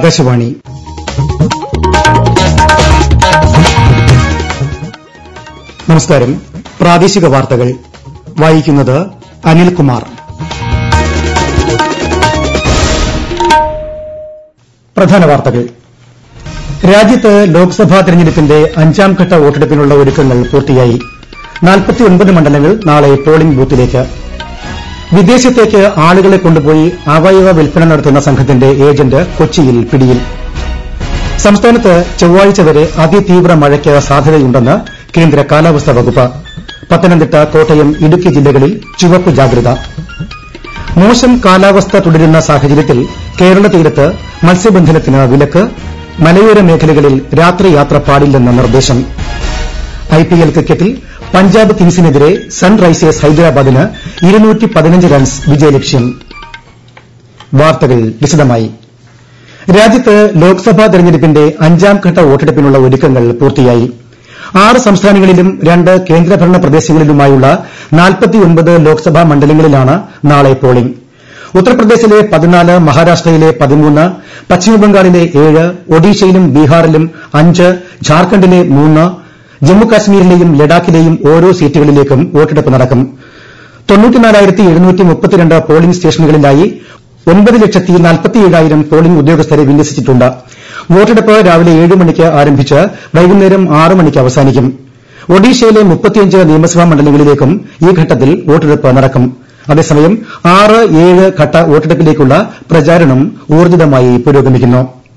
ആകാശവാണി നമസ്കാരം പ്രാദേശിക വാർത്തകൾ വായിക്കുന്നത് അനിൽകുമാർ പ്രധാന വാർത്തകൾ രാജ്യത്ത് ലോക്സഭാ തെരഞ്ഞെടുപ്പിന്റെ അഞ്ചാംഘട്ട വോട്ടെടുപ്പിനുള്ള ഒരുക്കങ്ങൾ പൂർത്തിയായി മണ്ഡലങ്ങൾ നാളെ പോളിംഗ് ബൂത്തിലേക്ക് വിദേശത്തേക്ക് ആളുകളെ കൊണ്ടുപോയി അവയവ വിൽപ്പന നടത്തുന്ന സംഘത്തിന്റെ ഏജന്റ് കൊച്ചിയിൽ പിടിയിൽ സംസ്ഥാനത്ത് ചൊവ്വാഴ്ച വരെ അതിതീവ്ര മഴയ്ക്ക് സാധ്യതയുണ്ടെന്ന് കേന്ദ്ര കാലാവസ്ഥാ വകുപ്പ് പത്തനംതിട്ട കോട്ടയം ഇടുക്കി ജില്ലകളിൽ ചുവപ്പ് ജാഗ്രത മോശം കാലാവസ്ഥ തുടരുന്ന സാഹചര്യത്തിൽ കേരള തീരത്ത് മത്സ്യബന്ധനത്തിന് വിലക്ക് മലയോര മേഖലകളിൽ രാത്രിയാത്ര പാടില്ലെന്ന നിർദ്ദേശം ഐപിഎൽ ക്രിക്കറ്റിൽ പഞ്ചാബ് കിങ്സിനെതിരെ സൺറൈസേഴ്സ് ഹൈദരാബാദിന് റൺസ് വിജയലക്ഷ്യം വാർത്തകൾ വിശദമായി രാജ്യത്ത് ലോക്സഭാ തെരഞ്ഞെടുപ്പിന്റെ അഞ്ചാംഘട്ട വോട്ടെടുപ്പിനുള്ള ഒരുക്കങ്ങൾ പൂർത്തിയായി ആറ് സംസ്ഥാനങ്ങളിലും രണ്ട് കേന്ദ്രഭരണ പ്രദേശങ്ങളിലുമായുള്ള ലോക്സഭാ മണ്ഡലങ്ങളിലാണ് നാളെ പോളിംഗ് ഉത്തർപ്രദേശിലെ പതിനാല് മഹാരാഷ്ട്രയിലെ പതിമൂന്ന് പശ്ചിമബംഗാളിലെ ഏഴ് ഒഡീഷയിലും ബീഹാറിലും അഞ്ച് ഝാർഖണ്ഡിലെ മൂന്ന് ജമ്മുകാശ്മീരിലെയും ലഡാക്കിലെയും ഓരോ സീറ്റുകളിലേക്കും വോട്ടെടുപ്പ് നടക്കും പോളിംഗ് സ്റ്റേഷനുകളിലായി ഒൻപത് ലക്ഷത്തി നാൽപ്പത്തിയേഴായിരം പോളിംഗ് ഉദ്യോഗസ്ഥരെ വിന്യസിച്ചിട്ടുണ്ട് വോട്ടെടുപ്പ് രാവിലെ ഏഴ് മണിക്ക് ആരംഭിച്ച് വൈകുന്നേരം ആറ് മണിക്ക് അവസാനിക്കും ഒഡീഷയിലെ മുപ്പത്തിയഞ്ച് നിയമസഭാ മണ്ഡലങ്ങളിലേക്കും ഈ ഘട്ടത്തിൽ വോട്ടെടുപ്പ് നടക്കും അതേസമയം ആറ് ഏഴ് ഘട്ട വോട്ടെടുപ്പിലേക്കുള്ള പ്രചാരണം ഊർജ്ജിതമായി പുരോഗമിക്കുന്നു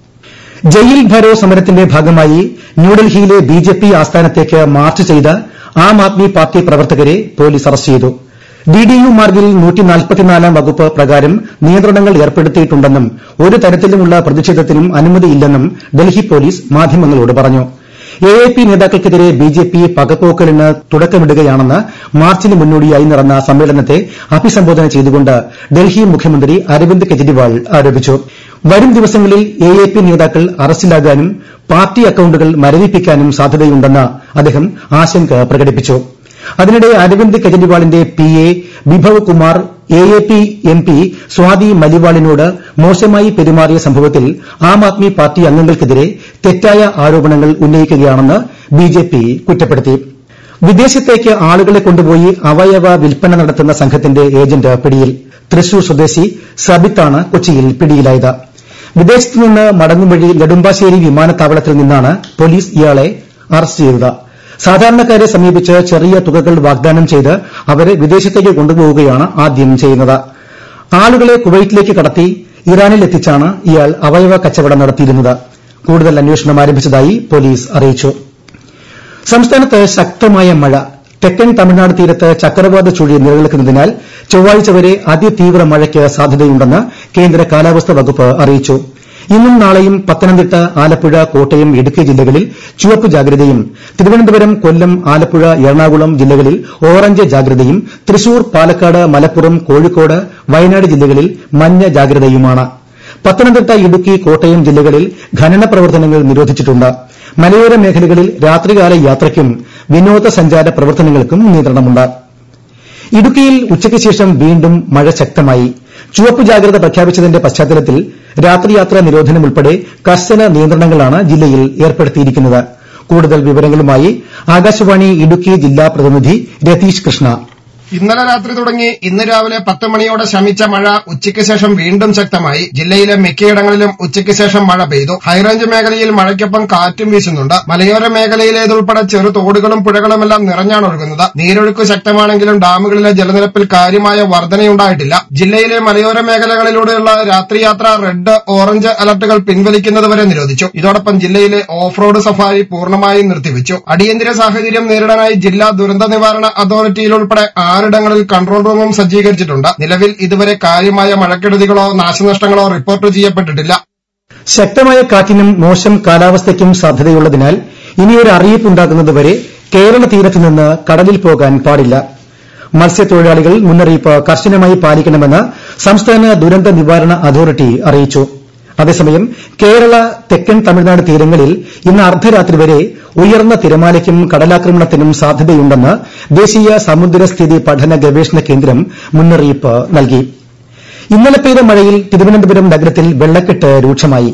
ജയിൽ ഭരോ സമരത്തിന്റെ ഭാഗമായി ന്യൂഡൽഹിയിലെ ബിജെപി ആസ്ഥാനത്തേക്ക് മാർച്ച് ചെയ്ത ആം ആദ്മി പാർട്ടി പ്രവർത്തകരെ പോലീസ് അറസ്റ്റ് ചെയ്തു ഡിഡിയു മാർഗിൽ ാം വകുപ്പ് പ്രകാരം നിയന്ത്രണങ്ങൾ ഏർപ്പെടുത്തിയിട്ടുണ്ടെന്നും ഒരു തരത്തിലുമുള്ള പ്രതിഷേധത്തിനും അനുമതിയില്ലെന്നും ഡൽഹി പോലീസ് മാധ്യമങ്ങളോട് പറഞ്ഞു എഎപി നേതാക്കൾക്കെതിരെ ബിജെപി പകപോക്കലിന് തുടക്കമിടുകയാണെന്ന് മാർച്ചിന് മുന്നോടിയായി നടന്ന സമ്മേളനത്തെ അഭിസംബോധന ചെയ്തുകൊണ്ട് ഡൽഹി മുഖ്യമന്ത്രി അരവിന്ദ് കെജ്രിവാൾ ആരോപിച്ചു വരും ദിവസങ്ങളിൽ എഎപി നേതാക്കൾ അറസ്റ്റിലാകാനും പാർട്ടി അക്കൌണ്ടുകൾ മരവിപ്പിക്കാനും സാധ്യതയുണ്ടെന്ന് അദ്ദേഹം ആശങ്ക പ്രകടിപ്പിച്ചു അതിനിടെ അരവിന്ദ് കെജ്രിവാളിന്റെ P A Bibhav Kumar AAP MP Swati മലിവാളിനോട് മോശമായി പെരുമാറിയ സംഭവത്തിൽ ആം ആദ്മി പാർട്ടി അംഗങ്ങൾക്കെതിരെ തെറ്റായ ആരോപണങ്ങൾ ഉന്നയിക്കുകയാണെന്ന് ബിജെപി കുറ്റപ്പെടുത്തി വിദേശത്തേക്ക് ആളുകളെ കൊണ്ടുപോയി അവയവ വിൽപ്പന നടത്തുന്ന സംഘത്തിന്റെ ഏജന്റ് പിടിയിൽ തൃശൂർ സ്വദേശി സബിത്താണ് കൊച്ചിയിൽ പിടിയിലായത് വിദേശത്ത് നിന്ന് മടങ്ങും വഴി നെടുമ്പാശ്ശേരി വിമാനത്താവളത്തിൽ നിന്നാണ് പോലീസ് ഇയാളെ അറസ്റ്റ് ചെയ്തത് സാധാരണക്കാരെ സമീപിച്ച് ചെറിയ തുകകൾ വാഗ്ദാനം ചെയ്ത് അവരെ വിദേശത്തേക്ക് കൊണ്ടുപോവുകയാണ് ആദ്യം ചെയ്യുന്നത് ആളുകളെ കുവൈറ്റിലേക്ക് കടത്തി ഇറാനിൽ എത്തിച്ചാണ് ഇയാൾ അവയവ കച്ചവടം നടത്തിയിരുന്നത് കൂടുതൽ അന്വേഷണം ആരംഭിച്ചതായി പോലീസ് അറിയിച്ചു സംസ്ഥാനത്ത് ശക്തമായ മഴ തെക്കൻ തമിഴ്നാട് തീരത്ത് ചക്രവാത ചുഴി നിലനിൽക്കുന്നതിനാൽ ചൊവ്വാഴ്ച വരെ അതിതീവ്ര മഴയ്ക്ക് സാധ്യതയുണ്ടെന്ന് കേന്ദ്ര കാലാവസ്ഥാ വകുപ്പ് അറിയിച്ചു ഇന്നും നാളെയും പത്തനംതിട്ട ആലപ്പുഴ കോട്ടയം ഇടുക്കി ജില്ലകളിൽ ചുവപ്പ് ജാഗ്രതയും തിരുവനന്തപുരം കൊല്ലം ആലപ്പുഴ എറണാകുളം ജില്ലകളിൽ ഓറഞ്ച് ജാഗ്രതയും തൃശൂർ പാലക്കാട് മലപ്പുറം കോഴിക്കോട് വയനാട് ജില്ലകളിൽ മഞ്ഞ ജാഗ്രതയുമാണ് പത്തനംതിട്ട ഇടുക്കി കോട്ടയം ജില്ലകളിൽ ഖനന പ്രവർത്തനങ്ങൾ നിരോധിച്ചിട്ടുണ്ട് മലയോര മേഖലകളിൽ രാത്രികാല യാത്രയ്ക്കും വിനോദസഞ്ചാര പ്രവർത്തനങ്ങൾക്കും നിയന്ത്രണമുണ്ട് ഇടുക്കിയിൽ ഉച്ചയ്ക്ക് ശേഷം വീണ്ടും മഴ ശക്തമായി ചുവപ്പ് ജാഗ്രത പ്രഖ്യാപിച്ചതിന്റെ പശ്ചാത്തലത്തിൽ രാത്രിയാത്രാ നിരോധനം ഉൾപ്പെടെ കർശന നിയന്ത്രണങ്ങളാണ് ജില്ലയിൽ ഏർപ്പെടുത്തിയിരിക്കുന്നത് കൂടുതൽ വിവരങ്ങളുമായി ആകാശവാണി ഇടുക്കി ജില്ലാ പ്രതിനിധി രതീഷ് കൃഷ്ണ ഇന്നലെ രാത്രി തുടങ്ങി ഇന്ന് രാവിലെ പത്ത് മണിയോടെ ശമിച്ച മഴ ഉച്ചയ്ക്ക് ശേഷം വീണ്ടും ശക്തമായി ജില്ലയിലെ മിക്കയിടങ്ങളിലും ഉച്ചയ്ക്ക് ശേഷം മഴ പെയ്തു ഹൈറേഞ്ച് മേഖലയിൽ മഴയ്ക്കൊപ്പം കാറ്റും വീശുന്നുണ്ട് മലയോര മേഖലയിലേതുൾപ്പെടെ ചെറു തോടുകളും പുഴകളുമെല്ലാം നിറഞ്ഞാണ് ഒഴുകുന്നത് നീരൊഴുക്ക് ശക്തമാണെങ്കിലും ഡാമുകളിലെ ജലനിരപ്പിൽ കാര്യമായ വർധനയുണ്ടായിട്ടില്ല ജില്ലയിലെ മലയോര മേഖലകളിലൂടെയുള്ള രാത്രിയാത്ര റെഡ് ഓറഞ്ച് അലർട്ടുകൾ പിൻവലിക്കുന്നതുവരെ നിരോധിച്ചു ഇതോടൊപ്പം ജില്ലയിലെ ഓഫ് റോഡ് സഫാരി പൂർണ്ണമായും നിർത്തിവച്ചു അടിയന്തര സാഹചര്യം നേരിടാനായി ജില്ലാ ദുരന്ത നിവാരണ അതോറിറ്റിയിൽ ഉൾപ്പെടെ ആറിടങ്ങളിൽ കൺട്രോൾ റൂമും സജ്ജീകരിച്ചിട്ടുണ്ട് നിലവിൽ ഇതുവരെ കാര്യമായ മഴക്കെടുതികളോ നാശനഷ്ടങ്ങളോ റിപ്പോർട്ട് ചെയ്യപ്പെട്ടിട്ടില്ല ശക്തമായ കാറ്റിനും മോശം കാലാവസ്ഥയ്ക്കും സാധ്യതയുള്ളതിനാൽ ഇനിയൊരു അറിയിപ്പുണ്ടാകുന്നതുവരെ കേരള തീരത്ത് നിന്ന് കടലിൽ പോകാൻ പാടില്ല മത്സ്യത്തൊഴിലാളികൾ മുന്നറിയിപ്പ് കർശനമായി പാലിക്കണമെന്ന് സംസ്ഥാന ദുരന്ത നിവാരണ അതോറിറ്റി അറിയിച്ചു അതേസമയം കേരള തെക്കൻ തമിഴ്നാട് തീരങ്ങളിൽ ഇന്ന് അർദ്ധരാത്രി വരെ ഉയർന്ന തിരമാലയ്ക്കും കടലാക്രമണത്തിനും സാധ്യതയുണ്ടെന്ന് ദേശീയ സമുദ്രസ്ഥിതി പഠന ഗവേഷണ കേന്ദ്രം മുന്നറിയിപ്പ് നൽകി ഇന്നലെ പെയ്ത മഴയിൽ തിരുവനന്തപുരം നഗരത്തിൽ വെള്ളക്കെട്ട് രൂക്ഷമായി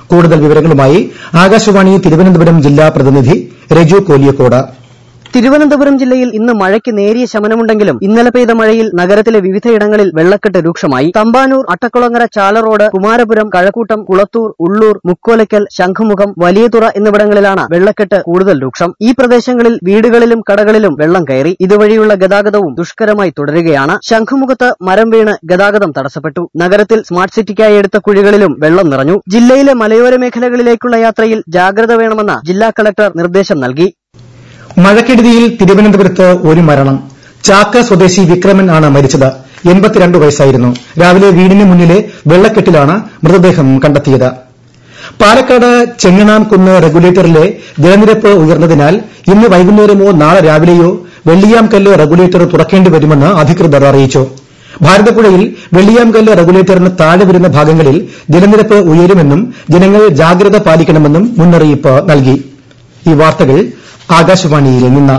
കൂടുതൽ വിവരങ്ങളുമായി ആകാശവാണി തിരുവനന്തപുരം ജില്ലാ പ്രതിനിധി രജു കോലിയക്കോട് തിരുവനന്തപുരം ജില്ലയിൽ ഇന്ന് മഴയ്ക്ക് നേരിയ ശമനമുണ്ടെങ്കിലും ഇന്നലെ പെയ്ത മഴയിൽ നഗരത്തിലെ വിവിധയിടങ്ങളിൽ വെള്ളക്കെട്ട് രൂക്ഷമായി തമ്പാനൂർ അട്ടക്കുളങ്ങര ചാലറോഡ് കുമാരപുരം കഴക്കൂട്ടം കുളത്തൂർ ഉള്ളൂർ മുക്കോലയ്ക്കൽ ശംഖുമുഖം വലിയതുറ എന്നിവിടങ്ങളിലാണ് വെള്ളക്കെട്ട് കൂടുതൽ രൂക്ഷം ഈ പ്രദേശങ്ങളിൽ വീടുകളിലും കടകളിലും വെള്ളം കയറി ഇതുവഴിയുള്ള ഗതാഗതവും ദുഷ്കരമായി തുടരുകയാണ് ശംഖുമുഖത്ത് മരം വീണ് ഗതാഗതം തടസ്സപ്പെട്ടു നഗരത്തിൽ സ്മാർട്ട് സിറ്റിക്കായി എടുത്ത കുഴികളിലും വെള്ളം നിറഞ്ഞു ജില്ലയിലെ മലയോര മേഖലകളിലേക്കുള്ള യാത്രയിൽ ജാഗ്രത വേണമെന്ന് ജില്ലാ കളക്ടർ നിർദ്ദേശം നൽകി മഴക്കെടുതിയിൽ തിരുവനന്തപുരത്ത് ഒരു മരണം ചാക്ക സ്വദേശി വിക്രമൻ ആണ് മരിച്ചത് എൺപത്തിരണ്ട് വയസ്സായിരുന്നു രാവിലെ വീടിന് മുന്നിലെ വെള്ളക്കെട്ടിലാണ് മൃതദേഹം കണ്ടെത്തിയത് പാലക്കാട് ചെങ്ങണാംകുന്ന് റെഗുലേറ്ററിലെ ജലനിരപ്പ് ഉയർന്നതിനാൽ ഇന്ന് വൈകുന്നേരമോ നാളെ രാവിലെയോ വെള്ളിയാംകല്ല് റെഗുലേറ്റർ തുറക്കേണ്ടി വരുമെന്ന് അധികൃതർ അറിയിച്ചു ഭാരതപ്പുഴയിൽ വെള്ളിയാംകല്ല് റെഗുലേറ്ററിന് താഴെ വരുന്ന ഭാഗങ്ങളിൽ ജലനിരപ്പ് ഉയരുമെന്നും ജനങ്ങൾ ജാഗ്രത പാലിക്കണമെന്നും മുന്നറിയിപ്പ് നൽകി ഈ വാർത്തകൾ ആകാശവാണിയിൽ നിന്ന്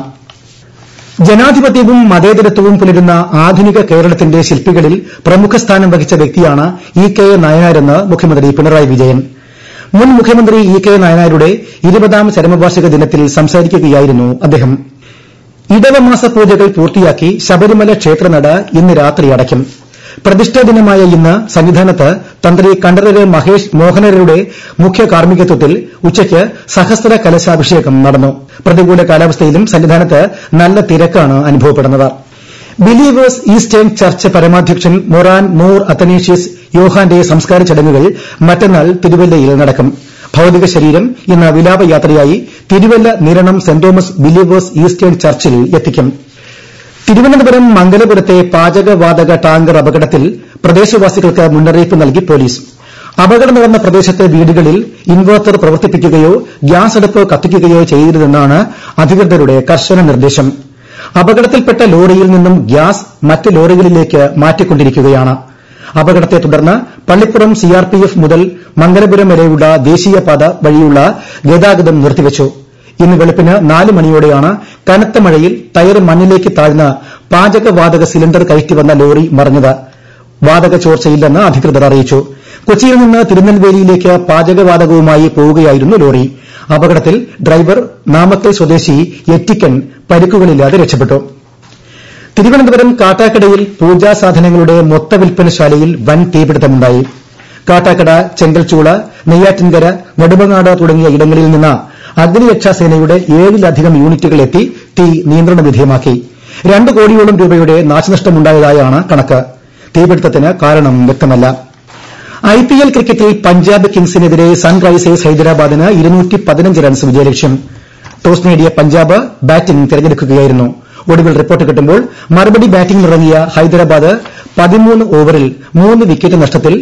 ജനാധിപത്യവും മതേതരത്വവും പുലരുന്ന ആധുനിക കേരളത്തിന്റെ ശില്പികളിൽ പ്രമുഖ സ്ഥാനം വഹിച്ച വ്യക്തിയാണ് ഇ കെ നായനാരെന്ന് മുഖ്യമന്ത്രി പിണറായി വിജയൻ മുൻ മുഖ്യമന്ത്രി ഇ കെ നായനാരുടെ ഇരുപതാം ചരമവാർഷിക ദിനത്തിൽ സംസാരിക്കുകയായിരുന്നു അദ്ദേഹം ഇടവമാസ പൂജകൾ പൂർത്തിയാക്കി ശബരിമല ക്ഷേത്രനട ഇന്ന് രാത്രി അടയ്ക്കും പ്രതിഷ്ഠാ ദിനമായ ഇന്ന് സന്നിധാനത്ത് തന്ത്രി കണ്ഠരര് മഹേഷ് മോഹനരുടെ മുഖ്യ കാർമ്മികത്വത്തിൽ ഉച്ചയ്ക്ക് സഹസ്ര കലശാഭിഷേകം നടന്നു പ്രതികൂല കാലാവസ്ഥയിലും സന്നിധാനത്ത് നല്ല തിരക്കാണ് അനുഭവപ്പെടുന്നത് ബിലീവേഴ്സ് ഈസ്റ്റേൺ ചർച്ച് പരമാധ്യക്ഷൻ മൊറാൻ മോർ അത്തനേഷ്യസ് യോഹാന്റെ സംസ്കാര ചടങ്ങുകൾ മറ്റന്നാൾ തിരുവല്ലയിൽ നടക്കും ഭൌതിക ശരീരം ഇന്ന് വിലാപയാത്രയായി Thiruvalla Niranam saint Thomas believers eastern ചർച്ചിൽ എത്തിക്കും തിരുവനന്തപുരം മംഗലപുരത്തെ പാചകവാതക ടാങ്കർ അപകടത്തിൽ പ്രദേശവാസികൾക്ക് മുന്നറിയിപ്പ് നൽകി പോലീസ് അപകടം നടന്ന പ്രദേശത്തെ വീടുകളിൽ ഇൻവെർട്ടർ പ്രവർത്തിപ്പിക്കുകയോ ഗ്യാസ് അടുപ്പ് കത്തിക്കുകയോ ചെയ്യരുതെന്നാണ് അധികൃതരുടെ കർശന നിർദ്ദേശം അപകടത്തിൽപ്പെട്ട ലോറിയിൽ നിന്നും ഗ്യാസ് മറ്റ് ലോറികളിലേക്ക് മാറ്റിക്കൊണ്ടിരിക്കുകയാണ് അപകടത്തെ തുടർന്ന് പള്ളിപ്പുറം സിആർപിഎഫ് മുതൽ മംഗലപുരം വരെയുള്ള ദേശീയപാത വഴിയുള്ള ഗതാഗതം നിർത്തിവച്ചു ഇന്ന് വെളുപ്പിന് നാല് മണിയോടെയാണ് കനത്ത മഴയിൽ ടയർ മണ്ണിലേക്ക് താഴ്ന്ന പാചകവാതക സിലിണ്ടർ കയറ്റി വന്ന ലോറി മറിഞ്ഞത് വാതക ചോർച്ചയില്ലെന്ന് അധികൃതർ അറിയിച്ചു കൊച്ചിയിൽ നിന്ന് തിരുനെൽവേലിയിലേക്ക് പാചകവാതകവുമായി പോവുകയായിരുന്നു ലോറി അപകടത്തിൽ ഡ്രൈവർ നാമക്കൽ സ്വദേശി എറ്റിക്കൻ പരിക്കുകളില്ലാതെ രക്ഷപ്പെട്ടു തിരുവനന്തപുരം കാട്ടാക്കടയിൽ പൂജാ സാധനങ്ങളുടെ മൊത്ത വിൽപ്പനശാലയിൽ വൻ തീപിടുത്തമുണ്ടായി കാട്ടാക്കട ചെങ്കൽച്ചൂള നെയ്യാറ്റിൻകര നെടുമങ്ങാട് തുടങ്ങിയ ഇടങ്ങളിൽ നിന്ന് അഗ്നിരക്ഷാസേനയുടെ ഏഴിലധികം യൂണിറ്റുകൾ എത്തി തീ നിയന്ത്രണ വിധേയമാക്കി രണ്ട് കോടിയോളം രൂപയുടെ നാശനഷ്ടമുണ്ടായതായാണ് കണക്ക് തീപിടുത്തത്തിന് കാരണം വ്യക്തമല്ല ഐപിഎൽ ക്രിക്കറ്റിൽ പഞ്ചാബ് കിങ്സിനെതിരെ സൺറൈസേഴ്സ് ഹൈദരാബാദിന് റൺസ് വിജയലക്ഷ്യം ടോസ് നേടിയ പഞ്ചാബ് ബാറ്റിംഗ് തിരഞ്ഞെടുക്കുകയായിരുന്നു ഒടുവിൽ റിപ്പോർട്ട് കിട്ടുമ്പോൾ മറുപടി ബാറ്റിംഗിനിറങ്ങിയ ഹൈദരാബാദ് പതിമൂന്ന് ഓവറിൽ മൂന്ന് വിക്കറ്റ് നഷ്ടത്തിൽ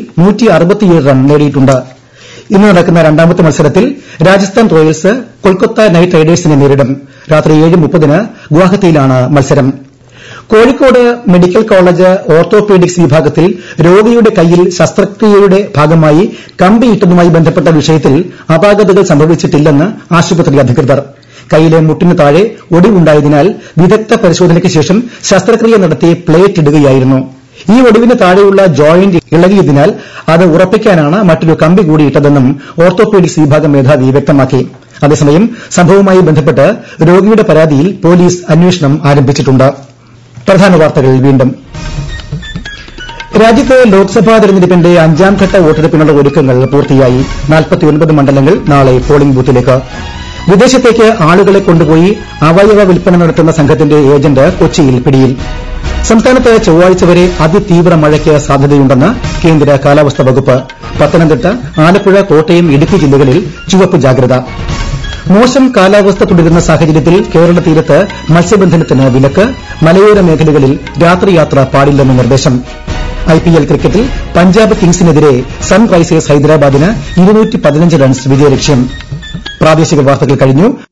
റൺ നേടിയിട്ടുണ്ട് ഇന്ന് നടക്കുന്ന രണ്ടാമത്തെ മത്സരത്തിൽ രാജസ്ഥാൻ റോയൽസ് കൊൽക്കത്ത നൈറ്റ് റൈഡേഴ്സിനെ നേരിടും രാത്രി ഏഴ് മുപ്പതിന് ഗുവാഹത്തിയിലാണ് മത്സരം കോഴിക്കോട് മെഡിക്കൽ കോളേജ് ഓർത്തോപീഡിക്സ് വിഭാഗത്തിൽ രോഗിയുടെ കൈയിൽ ശസ്ത്രക്രിയയുടെ ഭാഗമായി കമ്പിയിട്ടതുമായി ബന്ധപ്പെട്ട വിഷയത്തിൽ അപാകതകൾ സംഭവിച്ചിട്ടില്ലെന്ന് ആശുപത്രി അധികൃതർ കൈയിലെ മുട്ടിന് താഴെ ഒടിവുണ്ടായതിനാൽ വിദഗ്ധ പരിശോധനയ്ക്ക് ശേഷം ശസ്ത്രക്രിയ നടത്തി പ്ലേറ്റ് ഇടുകയായിരുന്നു ഈ ഒടിവിന് താഴെയുള്ള ജോയിന്റ് ഇളകിയതിനാൽ അത് ഉറപ്പിക്കാനാണ് മറ്റൊരു കമ്പി കൂടി ഇട്ടതെന്നും ഓർത്തോപീഡിക്സ് വിഭാഗം മേധാവി വ്യക്തമാക്കി അതേസമയം സംഭവവുമായി ബന്ധപ്പെട്ട് രോഗിയുടെ പരാതിയിൽ പോലീസ് അന്വേഷണം ആരംഭിച്ചിട്ടുണ്ട് പ്രധാന വാർത്തകൾ വീണ്ടും രാജ്യത്ത് ലോക്സഭാ തെരഞ്ഞെടുപ്പിന്റെ അഞ്ചാംഘട്ട വോട്ടെടുപ്പിനുള്ള ഒരുക്കങ്ങൾ പൂർത്തിയായി മണ്ഡലങ്ങൾ നാളെ പോളിംഗ് ബൂത്തിലേക്ക് വിദേശത്തേക്ക് ആളുകളെ കൊണ്ടുപോയി അവയവ വിൽപ്പന നടത്തുന്ന സംഘത്തിന്റെ ഏജന്റ് കൊച്ചിയിൽ പിടിയിൽ സംസ്ഥാനത്ത് ചൊവ്വാഴ്ച വരെ അതിതീവ്ര മഴയ്ക്ക് സാധ്യതയുണ്ടെന്ന് കേന്ദ്ര കാലാവസ്ഥാ വകുപ്പ് പത്തനംതിട്ട ആലപ്പുഴ കോട്ടയം ഇടുക്കി ജില്ലകളിൽ ചുവപ്പ് ജാഗ്രത മോശം കാലാവസ്ഥ തുടരുന്ന സാഹചര്യത്തിൽ കേരള തീരത്ത് മത്സ്യബന്ധനത്തിന് വിലക്ക് മലയോര മേഖലകളിൽ രാത്രിയാത്ര പാടില്ലെന്ന് നിർദ്ദേശം ഐപിഎൽ ക്രിക്കറ്റിൽ പഞ്ചാബ് കിങ്സിനെതിരെ സൺറൈസേഴ്സ് ഹൈദരാബാദിന് റൺസ് വിജയലക്ഷ്യം പ്രാദേശിക വാർത്തകൾ കഴിഞ്ഞു